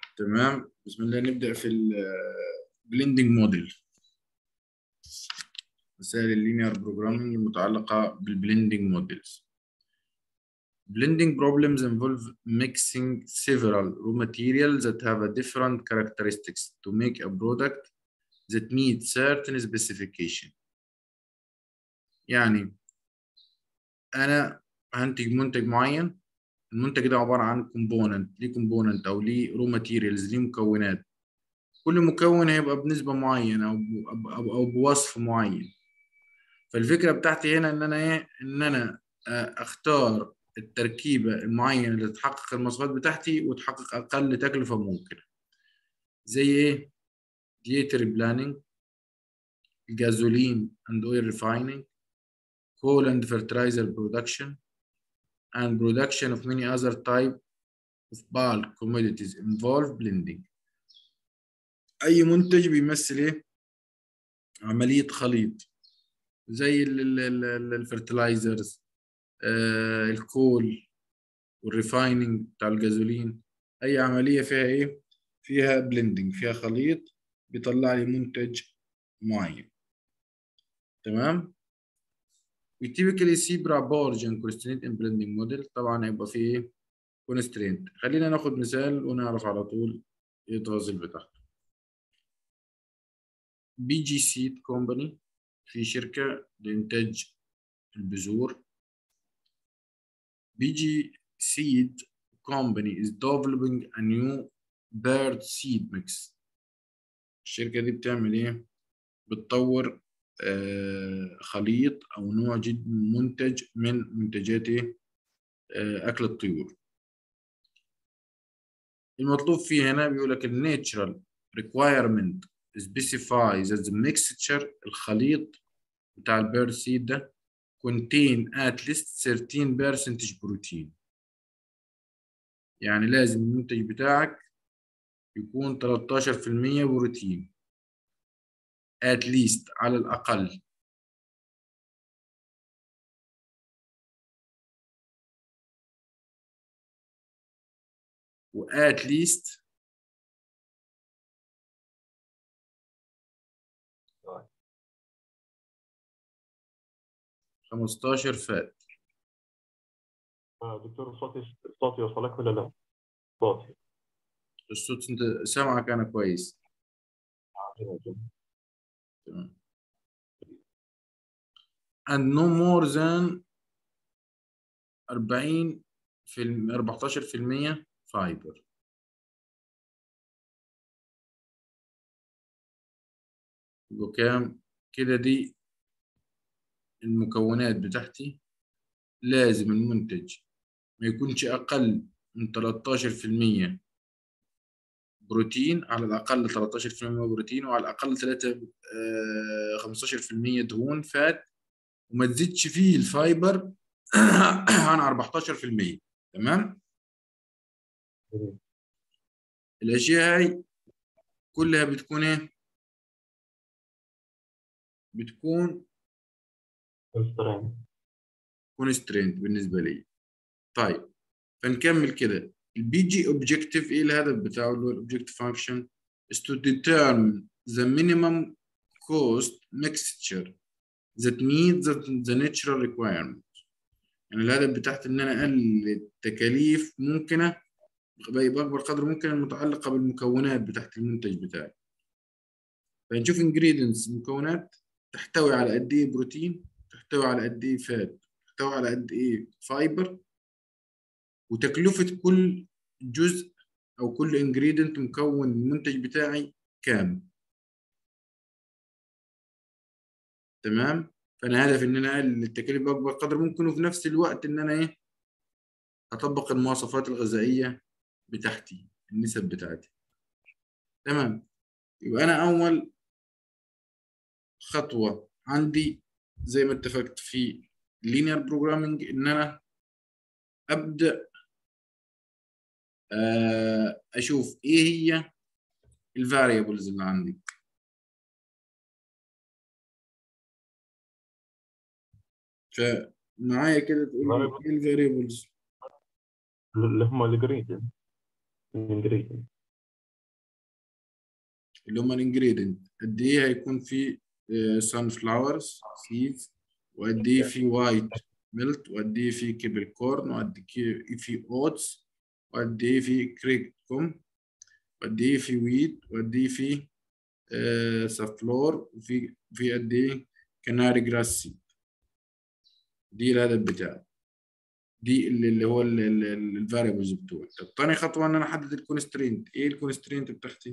تمام بسم الله نبدأ في البلندنج موديل مسائل اللينير بروجرامينج المتعلقة بالبلندنج موديلز Blending problems involve mixing several raw materials that have a different characteristics to make a product that meets certain specification. يعني أنا هنتج منتج معين المنتج ده عبارة عن كومبوننت ليه كومبوننت أو ليه رو ماتيريالز ليه مكونات كل مكون هيبقى بنسبة معينة أو أو أو بوصف معين فالفكرة بتاعتي هنا إن أنا إيه إن أنا أختار التركيبة المعينة اللي تحقق المواصفات بتاعتي وتحقق أقل تكلفة ممكنة زي إيه؟ ديتري بلاننج الجازولين and oil refining coal and fertilizer production and production of many other type of bulk commodities involve blending أي منتج بيمثل إيه؟ عملية خليط زي الفرتلايزرز آه الكول والريفايننج بتاع الجازولين أي عملية فيها إيه؟ فيها بلندنج فيها خليط بيطلع لي منتج معين تمام؟ We typically see Braborg and constraint in blending model طبعا هيبقى فيه constraint خلينا ناخد مثال ونعرف على طول ايه التفاصيل بتاعته بي جي سيد كومباني في شركة لإنتاج البذور بي جي سيد company is developing a new bird seed mix الشركة دي بتعمل ايه؟ بتطور آه خليط أو نوع جد منتج من منتجات آه أكل الطيور المطلوب فيه هنا بيقول لك الناتشرال requirement specifies that the mixture الخليط بتاع البيرد سيد ده contain at least 13% بروتين يعني لازم المنتج بتاعك يكون 13% بروتين at least على الأقل و at least خمستاشر فات آه، دكتور صوتي صوتي وصلك ولا لا؟ صوتي الصوت انت سامعك انا كويس تمام and no more than 40 في الم... 14% فايبر يبقى كام كده دي المكونات بتاعتي لازم المنتج ما يكونش أقل من 13% بروتين على الأقل 13% بروتين وعلى الأقل 3 15% دهون فات وما تزيدش فيه الفايبر عن 14% تمام الأشياء هاي كلها بتكون إيه؟ بتكون كونسترينت بالنسبة لي طيب فنكمل كده البي جي اوبجيكتيف ايه الهدف بتاعه اللي هو الاوبجيكتيف فانكشن is to determine the minimum cost mixture that meets the, the natural requirement يعني الهدف بتاعت ان انا اقلل التكاليف ممكنه باكبر قدر ممكن المتعلقه بالمكونات بتاعت المنتج بتاعي فنشوف ingredients المكونات تحتوي على قد ايه بروتين تحتوي على قد ايه فات تحتوي على قد ايه فايبر وتكلفة كل جزء أو كل انجريدنت مكون المنتج بتاعي كام تمام فأنا هدفي إن أنا أقلل التكاليف بأكبر قدر ممكن وفي نفس الوقت إن أنا إيه أطبق المواصفات الغذائية بتاعتي النسب بتاعتي تمام يبقى أنا أول خطوة عندي زي ما اتفقت في linear programming إن أنا أبدأ اشوف ايه هي الفاريبلز اللي عندي فمعايا كده تقول لي ايه الفاريبلز اللي هم الانجريدينت الانجريدينت اللي هم الانجريدينت قد ايه هيكون في سان فلاورز سيدز وقد ايه في وايت ميلت وقد ايه في كيبل كورن وقد ايه في اوتس وقد ايه في كريك كوم وقد ايه في ويت وقد ايه في آه سفلور وفي في قد ايه كناري جراس سيد دي الهدف بتاعي دي اللي اللي هو الفاريبلز بتوعي طب تاني خطوه ان انا احدد الكونسترينت ايه الكونسترينت بتاعتي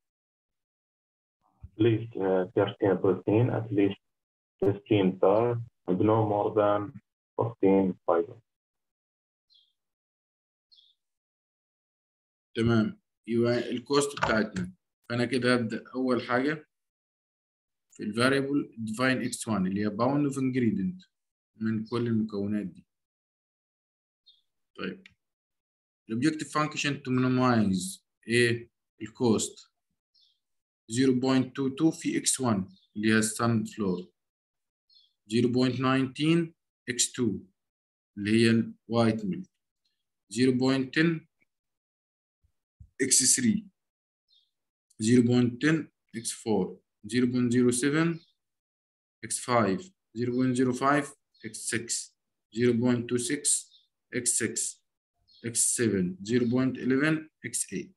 at least uh, 13 protein, at least 15 bar, and no more than 14 fiber. تمام يبقى الكوست بتاعتنا فانا كده هبدا اول حاجه في الفاريبل define x1 اللي هي bound of ingredient من كل المكونات دي طيب الobjective function to minimize ايه الكوست 0.22 في x1 اللي هي السن فلور 0.19 x2 اللي هي الوايت ميلك 0.10 x3 0.10 x4 0.07 x5 0.05 x6 0.26 x6 x7 0.11 x8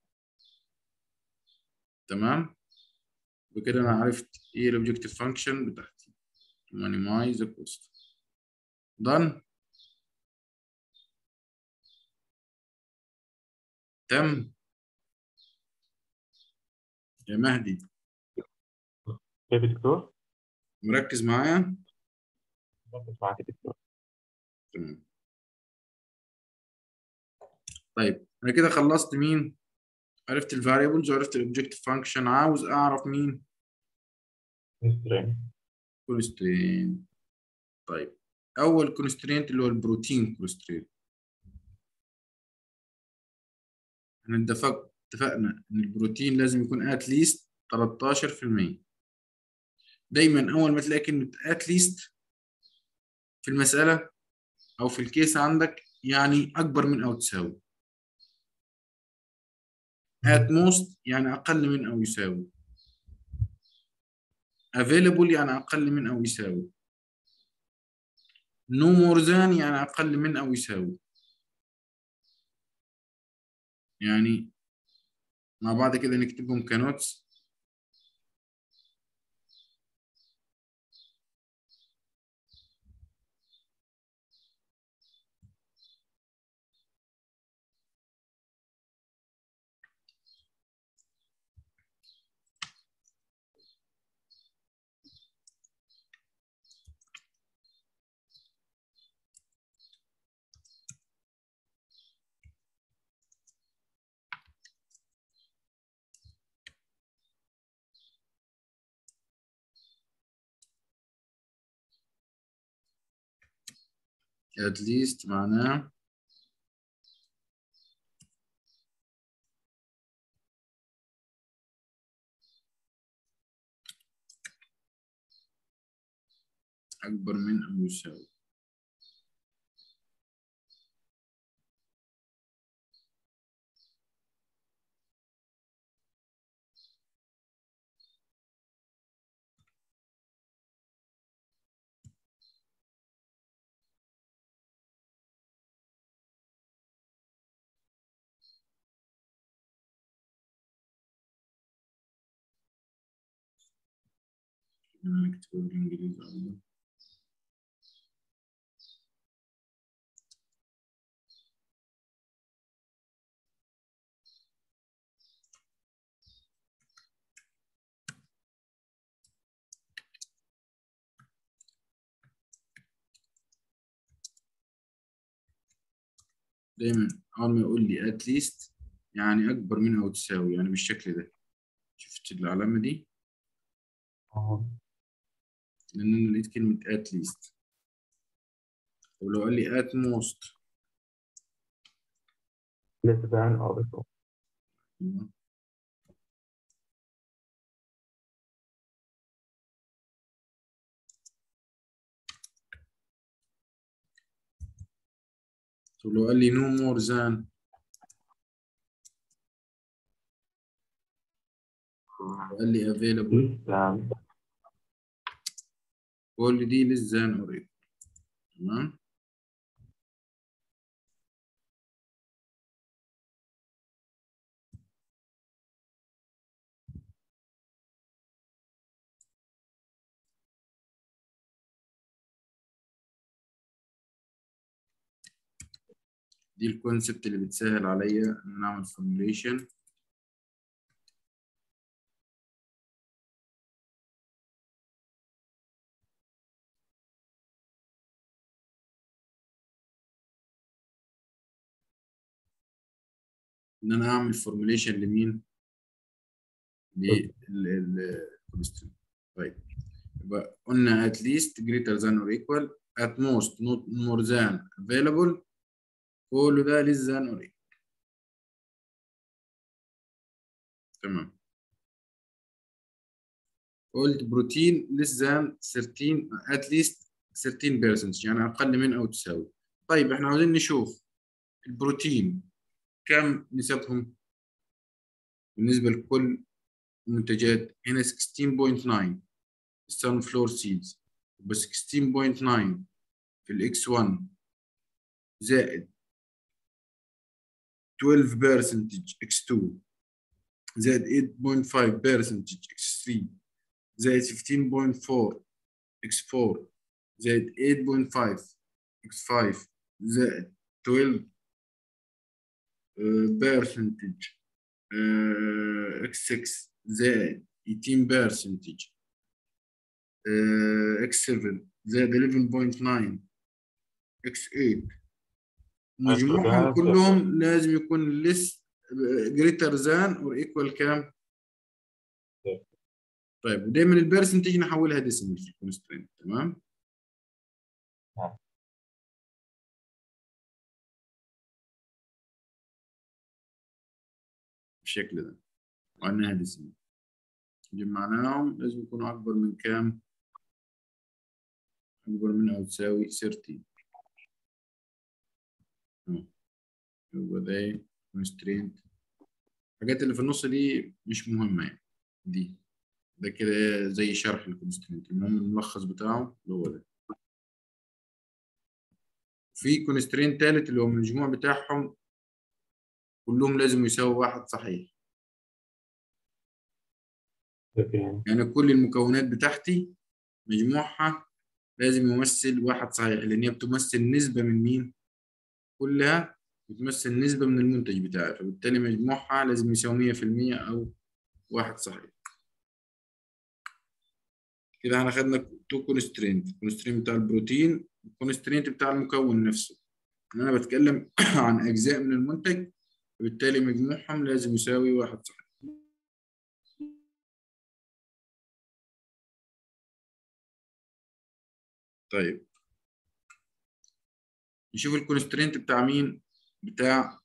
تمام بكده انا عرفت ايه الاوبجكتيف فانكشن بتاعتي minimize the cost done تم يا مهدي كيف يا دكتور؟ مركز معايا مركز معك يا دكتور. تمام طيب انا كده خلصت مين عرفت الفاريبلز وعرفت الاوبجكتيف فانكشن عاوز اعرف مين constraint. كونسترين طيب اول كونسترينت اللي هو البروتين كونسترينت احنا اتفق اتفقنا ان البروتين لازم يكون اتليست 13% دايما اول ما تلاقي كلمه اتليست في المساله او في الكيس عندك يعني اكبر من او تساوي at most يعني اقل من او يساوي available يعني اقل من او يساوي no more than يعني اقل من او يساوي يعني مع بعض كده نكتبهم كنوتس at least معناه أكبر من أو يساوي نكتب بالإنجليزي أيضا دايما أول ما يقول لي at least يعني أكبر من أو تساوي يعني بالشكل ده شفت العلامة دي آه. لأن أنا لقيت كلمة at least طب لو قال لي at most less than or equal. طب لو قال لي no more than قال لي available than كل دي less than or equal تمام دي الكونسبت اللي بتسهل عليا ان انا اعمل فورميليشن ان انا اعمل فورميليشن لمين؟ للكونستنت طيب يبقى قلنا at least greater than or equal at most not more than available كل ده less than or equal تمام قلت بروتين less than 13 at least 13% يعني اقل من او تساوي طيب احنا عاوزين نشوف البروتين كم نسبهم بالنسبة لكل المنتجات هنا 16.9 السان فلور سيدز بس 16.9 في الاكس 1 زائد 12% اكس 2 زائد 8.5% اكس 3 زائد 15.4 اكس 4 زائد 8.5 اكس 5 زائد 12 percentage x6 زائد 18% x7 زائد 11.9 x8 مجموعهم كلهم لازم يكون less greater than or equal كام؟ طيب ودايما البرسنتج نحولها ديسيمال في الكونسترينت تمام؟ بالشكل ده وأنها ديسيمال جمعناهم لازم يكونوا أكبر من كام؟ أكبر من أو تساوي 13 يبقى ده constraint الحاجات اللي في النص دي مش مهمة يعني دي ده كده زي شرح الكونسترينت المهم الملخص بتاعه اللي هو ده في كونسترينت تالت اللي هو من المجموع بتاعهم كلهم لازم يساوي واحد صحيح يعني كل المكونات بتاعتي مجموعها لازم يمثل واحد صحيح لان هي بتمثل نسبة من مين؟ كلها بتمثل نسبة من المنتج بتاعي فبالتالي مجموعها لازم يساوي 100% أو واحد صحيح كده احنا خدنا تو كونسترينت الكونسترينت بتاع البروتين والكونسترينت بتاع المكون نفسه انا بتكلم عن اجزاء من المنتج وبالتالي مجموعهم لازم يساوي واحد صحيح طيب نشوف الكونسترينت بتاع مين بتاع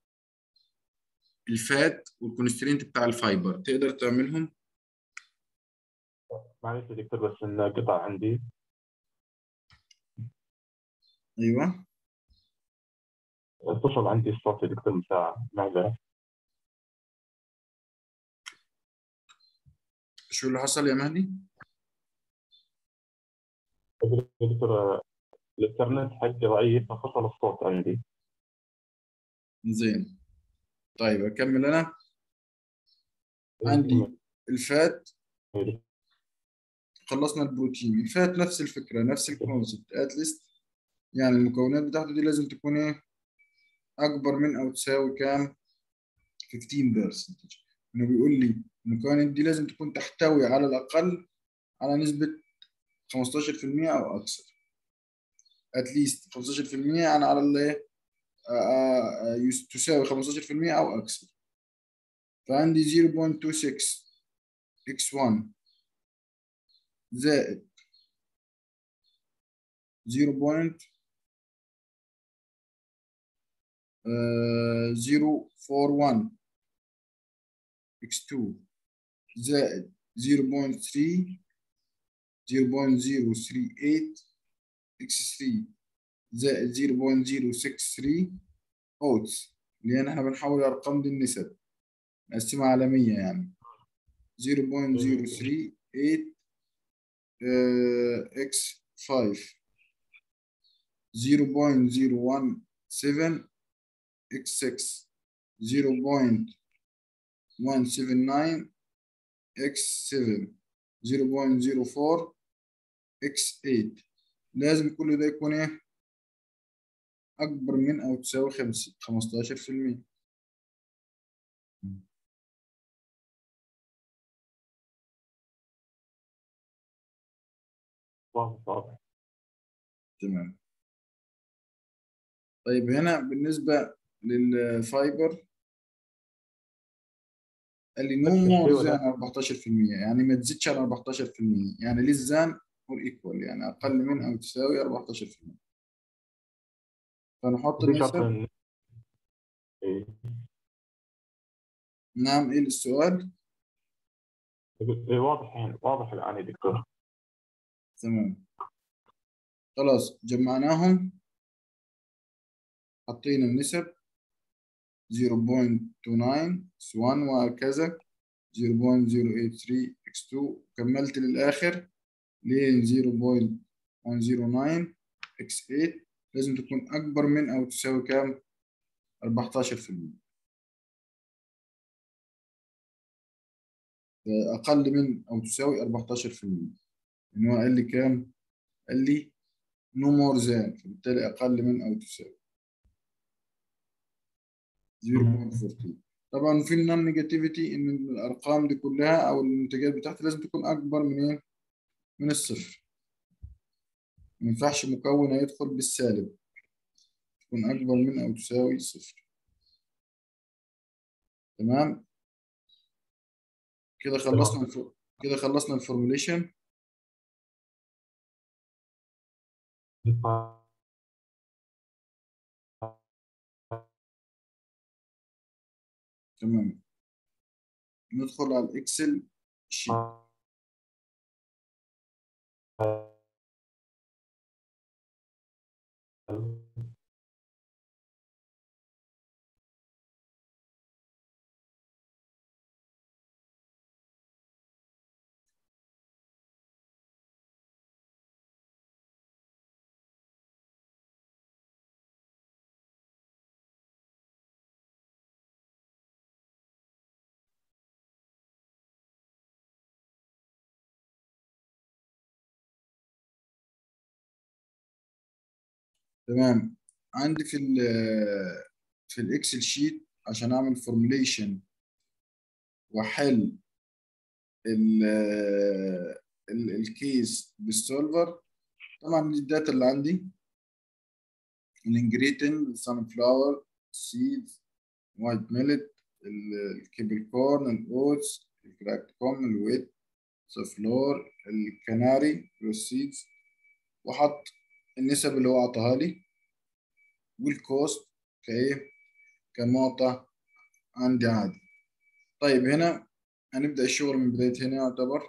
الفات والكونسترينت بتاع الفايبر تقدر تعملهم معلش يا دكتور بس القطع عندي ايوه اتصل عندي الصوت يا دكتور مساعة معذرة شو اللي حصل يا مهدي؟ يا دكتور الانترنت حقي ضعيف ففصل الصوت عندي زين طيب اكمل انا عندي الفات خلصنا البروتين الفات نفس الفكره نفس الكونسبت اتليست يعني المكونات بتاعته دي لازم تكون ايه اكبر من او تساوي كام 15% انه بيقول لي المكونات دي لازم تكون تحتوي على الاقل على نسبه 15% او اكثر اتليست 15% يعني على الايه تساوي 15% او اكثر فعندي 0.26 x1 زائد 0. 0.41 x2 زائد 0.3 0.038 x3 زائد 0.063 اوتس لان احنا بنحول الارقام دي النسب نقسمها على 100 يعني 0.038 uh, x 5 0.017 x 6 0.179 x 7 0.04 x 8 لازم كل ده يكون ايه اكبر من او تساوي 15% واضح واضح تمام طيب هنا بالنسبة للفايبر قال لي نو بس مور الشيء ذان ولا- 14% يعني ما تزيدش على 14% يعني للزان اور ايكوال يعني اقل من او تساوي 14% فنحط في شرط النسب إن- إيه. نعم ايه السؤال إيه واضح يعني واضح الآن يا دكتور تمام خلاص جمعناهم حطينا النسب 0.29 x1 وهكذا 0.083 x2 كملت للآخر ل 0.109 x8 لازم تكون أكبر من أو تساوي كام؟ 14% أقل من أو تساوي 14% إن هو قال لي كام؟ قال لي no more than فبالتالي أقل من أو تساوي 0.14 طبعا في النون نيجاتيفيتي ان الارقام دي كلها او المنتجات بتاعتي لازم تكون اكبر من ايه؟ من الصفر ما ينفعش مكون يدخل بالسالب تكون اكبر من او تساوي صفر تمام كده خلصنا الف... كده خلصنا الفورموليشن تمام ندخل على الاكسل شيت تمام عندي في ال في الاكسل شيت عشان اعمل فورمulation واحل ال ال الكيس بالسولفر طبعا دي الداتا اللي عندي الانجريتين السان فلاور سيدز وايت ميلت الكيبل كورن الاوتس الكراكت كوم الويت سفلور الكناري والسيدز وحط النسب اللي هو عطاها لي والكوست كايه كمعطى عندي عادي طيب هنا هنبدأ الشغل من بداية هنا يعتبر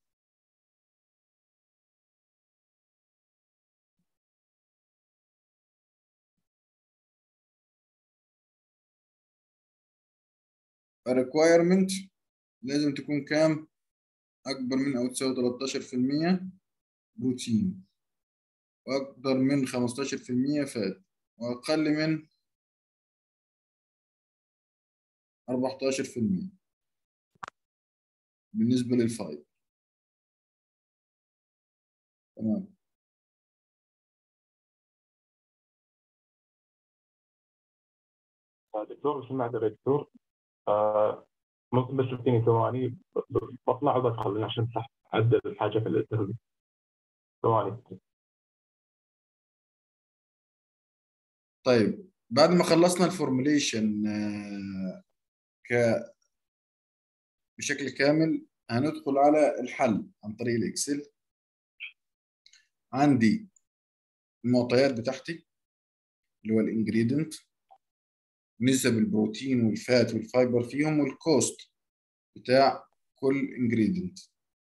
requirement لازم تكون كام أكبر من أو تساوي 13% بروتين وأكبر من 15% فات وأقل من 14% بالنسبة للفايب تمام دكتور مش معذرة دكتور آه، ممكن بس تديني ثواني ب- ب- بطلع وبدخل عشان صح أعدل الحاجة في الانترفيو ثواني طيب بعد ما خلصنا الفورمulation ك بشكل كامل هندخل على الحل عن طريق الاكسل عندي المعطيات بتاعتي اللي هو الانجريدينت نسب البروتين والفات والفايبر فيهم والكوست بتاع كل انجريدينت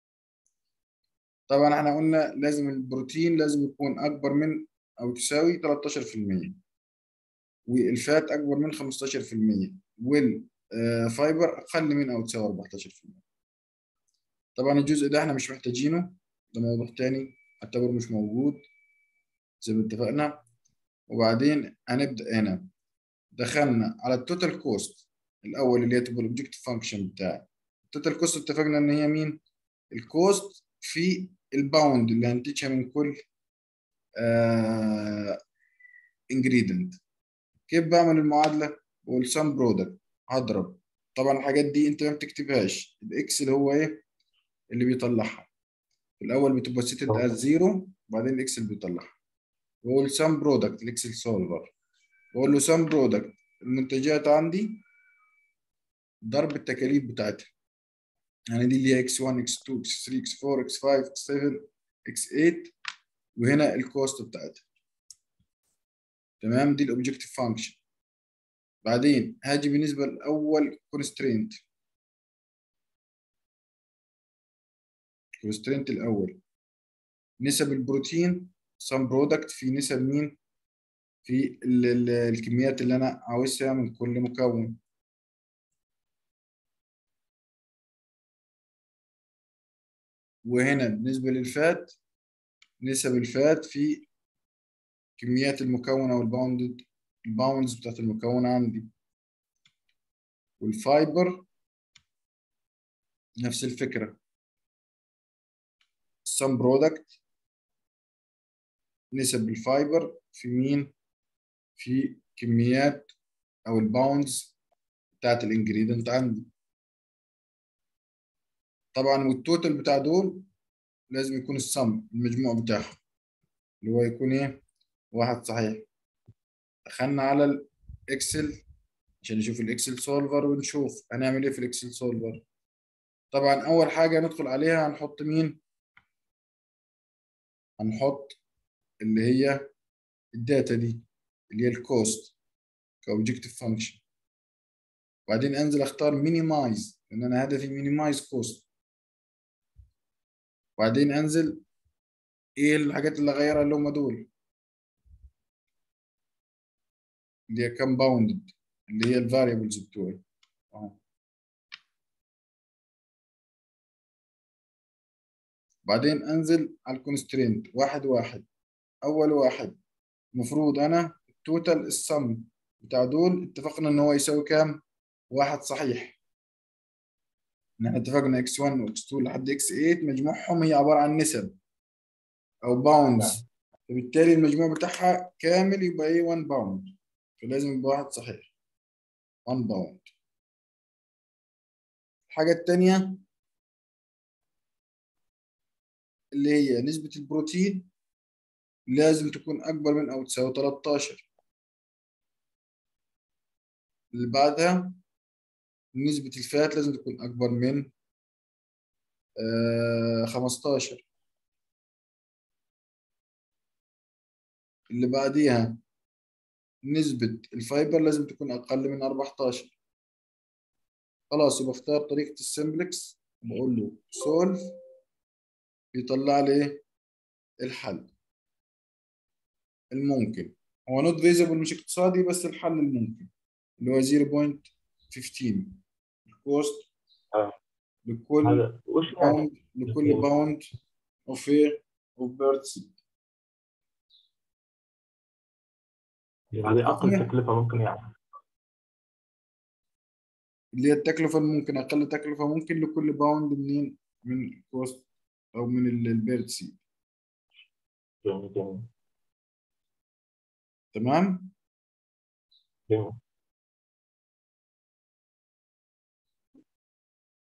طبعا احنا قلنا لازم البروتين لازم يكون اكبر من او تساوي 13% والفات اكبر من 15% والفايبر اقل من او تساوي 14% طبعا الجزء ده احنا مش محتاجينه ده موضوع تاني اعتبره مش موجود زي ما اتفقنا وبعدين هنبدأ هنا دخلنا على التوتال كوست الاول اللي هي تبقى الاوبجكتيف فانكشن بتاعي التوتال كوست اتفقنا ان هي مين الكوست في الباوند اللي هنتجها من كل انجريدنت كيف بعمل المعادله والسم برودكت هضرب طبعا الحاجات دي انت ما بتكتبهاش الاكس اللي هو ايه اللي بيطلعها في الاول بتبقى سيتد أه. از زيرو وبعدين الاكس اللي بيطلعها واقول سم برودكت الاكسل سولفر واقول له سم برودكت المنتجات عندي ضرب التكاليف بتاعتها يعني دي اللي هي x1 x2 x3 x4 x5 x7 x8 وهنا الكوست بتاعتها تمام دي الاوبجكتيف فانكشن بعدين هاجي بالنسبه لاول كونسترينت كونسترينت الاول نسب البروتين سم برودكت في نسب مين في ال ال الكميات اللي انا عاوزها من كل مكون وهنا بالنسبه للفات نسب الفات في كميات المكون او الباوند الباوندز بتاعت المكون عندي والفايبر نفس الفكره some product نسب الفايبر في مين في كميات او الباوندز بتاعت الانجريدنت عندي طبعا والتوتال بتاع دول لازم يكون السم المجموع بتاعهم اللي هو يكون ايه واحد صحيح دخلنا على الاكسل عشان نشوف الاكسل سولفر ونشوف هنعمل ايه في الاكسل سولفر طبعا اول حاجه ندخل عليها هنحط مين هنحط اللي هي الداتا دي اللي هي الكوست كاوبجكتيف فانكشن وبعدين انزل اختار مينيمايز لان انا هدفي مينيمايز كوست وبعدين انزل ايه الحاجات اللي اغيرها اللي هم دول اللي هي كومباوندد اللي هي الفاريبلز بتوعي اهو بعدين انزل على الكونسترينت واحد واحد اول واحد المفروض انا التوتال السم بتاع دول اتفقنا ان هو يساوي كام واحد صحيح احنا اتفقنا x1 و x2 لحد x8 مجموعهم هي عباره عن نسب او باوندز فبالتالي المجموع بتاعها كامل يبقى ايه 1 باوند فلازم يبقى واحد صحيح 1 باوند الحاجه الثانيه اللي هي نسبه البروتين لازم تكون اكبر من او تساوي 13 اللي بعدها نسبة الفات لازم تكون أكبر من آه 15 اللي بعديها نسبة الفايبر لازم تكون أقل من 14 خلاص يبقى اختار طريقة السمبلكس بقول له سولف يطلع لي الحل الممكن هو نوت فيزبل مش اقتصادي بس الحل الممكن اللي هو 0.15 الكوست آه. لكل هذا وش يعني باوند لكل باوند اوف ايه اوف بيردز هذه اقل تكلفه ممكن يعني اللي هي التكلفة الممكن أقل تكلفة ممكن لكل باوند منين من الكوست أو من البيرد سيد جميل جميل تمام جميل